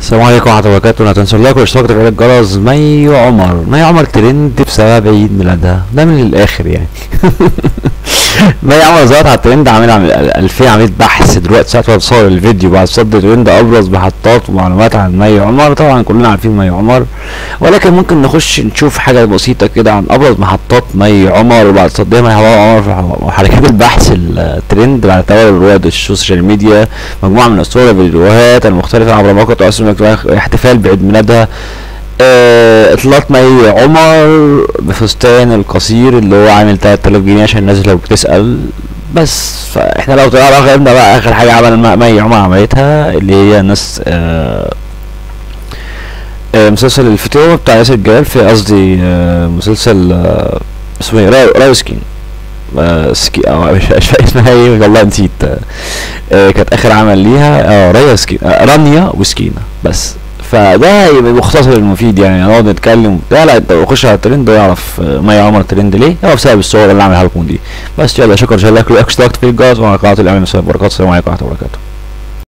السلام عليكم ورحمة الله وبركاته لا تنسوا اللايك والاشتراك وتفعيل الجرس مي عمر مي عمر ترند بسبب عيد ميلادها ده من الآخر يعني مي عمر ظهرت على الترند عامل عامل ألفية عملية بحث دلوقتي ساعة ما بصور الفيديو بعد صد ترند أبرز محطات ومعلومات عن مي عمر طبعا كلنا عارفين مي عمر ولكن ممكن نخش نشوف حاجة بسيطة كده عن أبرز محطات مي عمر وبعد صدها مي عمر في محركات البحث الترند بعد تطور رواد السوشيال ميديا مجموعة من الصور والفيديوهات المختلفة عبر مواقع التواصل الاجتماعي احتفال بعيد ميلادها آه، اطلاق مي عمر بفستان القصير اللي هو عامل 3000 جنيه عشان الناس لو بتسأل بس فاحنا لو طلعنا غيرنا بقى اخر حاجة عمل م- مي عمر عملتها اللي هي ناس آه آه مسلسل الفتوة بتاع ياسر جلال في قصدي آه مسلسل آه اسمه ايه راي راي وسكين آه سكي اه مش مش فاكر اسمها ايه والله نسيت آه آه كانت اخر عمل ليها اه ريا سكين آه رانيا وسكينة بس فده يبقى مختصر المفيد يعني نقعد نتكلم لا لا انت خش على الترند ويعرف آه، مي عمر ترند ليه هو بسبب الصور اللي عاملها لكم دي بس يلا شكرا شكرا لك واشتركت في الجرس وعلى قناه الاعلام السلام عليكم ورحمه الله وبركاته